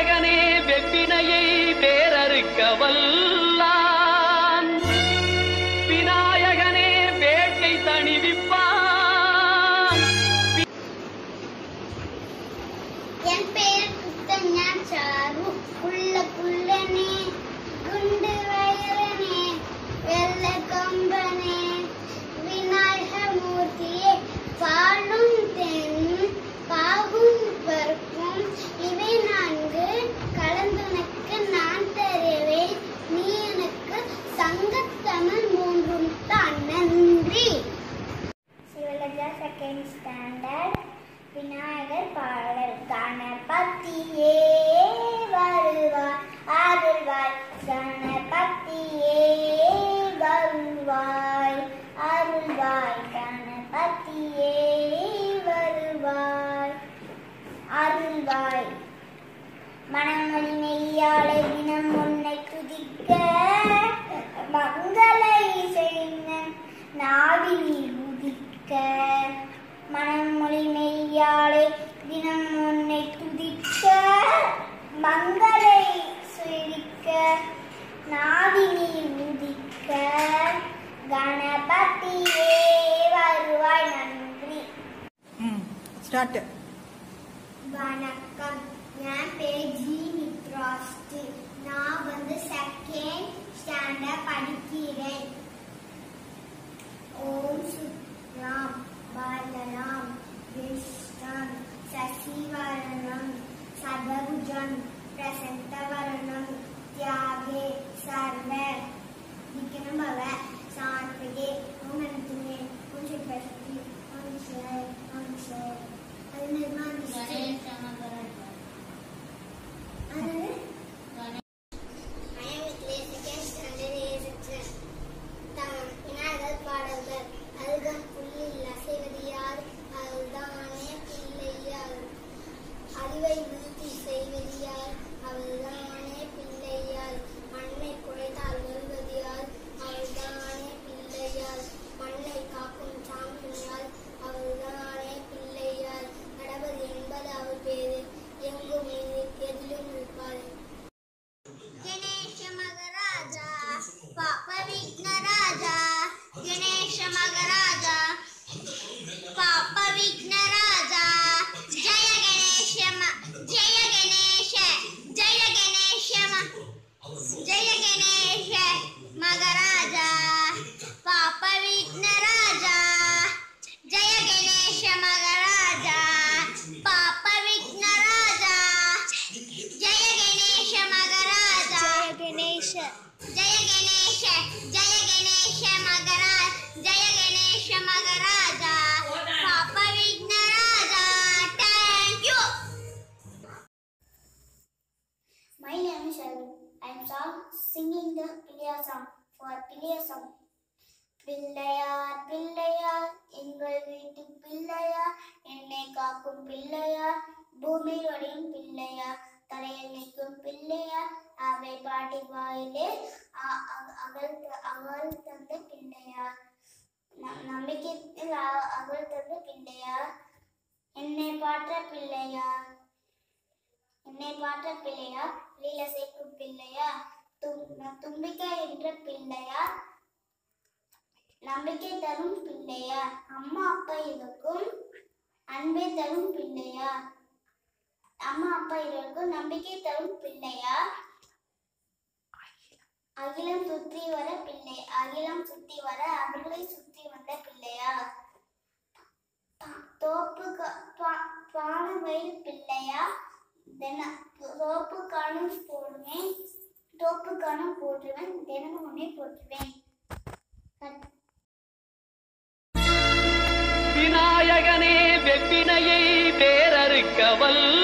விநாயகனே வெப்பினையை வேறறுக்க வல்லான் விநாயகனே வேட்டை தணிவிப்பான் என் பெயர் குத்தஞா சாரு புள்ள புள்ளனே குண்டு வயலனே வெள்ள கொம்பனே விநாயக மூர்த்தியே பாலும் தென் பாகும் பருப்பும் இவை நான்கு கலந்துனக்கு நான் தருவேன் நீ எனக்கு சங்கத்தமிழ் மூன்றும் தான் நன்றி சிவலஜா செகண்ட் ஸ்டாண்டர்ட் விநாயகர் பாடல் கணபதியே வருவாய் அருள்வாய் கணபதியே வருவாய் அருள்வாய் கணபதியே வருவாய் அருள்வாய் மனமொழி நெய்யாலை தினம் உன்னை துதிக்க மங்கள இசைஞன் நாவினி உதிக்க மனமொழி மெய்யாலை தினம் உன்னை துதிக்க மங்கள சுழிக்க நாவினி உதிக்க கணபதியே வருவாய் நன்றி ஸ்டார்ட் வணக்கம் என் பேர் ஜி மித்ராஸ்டி நான் வந்து செகண்ட் ஸ்டாண்டர்ட் படிக்கிறேன் ஓம் சுத்ராம் பாலராம் விஷ்ணம் சசிவரணம் சதபுஜம் பிரசந்தவரணம் தியாகே சர்வ விக்ரமபவ சாந்தகே ஓமனத்துமே கொஞ்சம் பஷ்டி கொஞ்சம் கொஞ்சம் அது நிர்மாணிச்சு பாடல்கள் அல்கம் புள்ளில் அசைவது யார் அவள்தானே பிள்ளையார் அறிவை விருத்தி செய்வது யார் அவள்தானே பிள்ளையார் மண்ணை குறைத்தால் வருவது யார் அவள்தானே பிள்ளையார் மண்ணை காக்கும் சாம்பியார் அவள்தானே பிள்ளையார் நடவது என்பது அவள் பேரு எங்கும் இரு- எதிலும் இருப்பார் ಗಣೇಶ ಮಗರಾಜ ಪಾಪ ವಿಘ್ನರಾಜ ಗಣೇಶ ಮಗರಾಜ ಪಾಪ ವಿಘ್ನರಾಜ ಜಯ ಗಣೇಶ ಮ- ಜಯ ಗಣೇಶ ಜಯ ಗಣೇಶ ಮ- ಜಯ ಗಣೇಶ ಮಗರಾಜ ಪಾಪ ವಿಘ್ನರಾಜ ಜಯ ಗಣೇಶ ಮಗರಾಜ ಪಾಪ ವಿಘ್ನರಾಜ ಜಯ ಗಣೇಶ ಮಗರಾಜ ಜಯ ಗಣೇಶ ಜಯ ಗಣೇಶ ಜಯ ಗಣೇಶ ಮಗರಾಜ ಜಯ ಗಣೇಶ ಮಗರಾಜ ಪಾಪ ವಿಘ್ನರಾಜ thank you My name is Arun. I am song, singing the Pilya song for Pilya song. Pillaiyar Pillaiyar எங்கள் வீட்டு பிள்ளையார் என்னை காக்கும் பிள்ளையார் பூமி வழியும் பிள்ளையார் தலையில் நிற்கும் பிள்ளையார் அவை பாட்டி வாயிலே அ- அ- அகல் அகல் தந்த பிள்ளையார் நம் நம்பிக்கையில் அ- அகல் தந்த பிள்ளையார் என்னை பாற்ற பிள்ளையார் என்னை பாற்ற பிள்ளையார் லீல சேர்க்கும் பிள்ளையார் தும் தும்பிக்கை என்ற பிள்ளையார் நம்பிக்கை தரும் பிள்ளையார் அம்மா அப்பா இருக்கும் அன்பை தரும் பிள்ளையார் அம்மா அப்பா இருவருக்கும் நம்பிக்கை தரும் பிள்ளையார் அகிலம் சுற்றி வர பிள்ளை அகிலம் சுற்றி வர அவர்களை சுற்றி வந்த பிள்ளையார் பா- தோப்பு கா- பா- பானவயல் பிள்ளையார் தின தோப்பு காணும் போடுவேன் தோப்பு காணும் போட்டுவேன் தினமும் உன்னை போற்றுவேன் கட்- விநாயகனே வெப்பினையை வேறறுக்க வல்லான்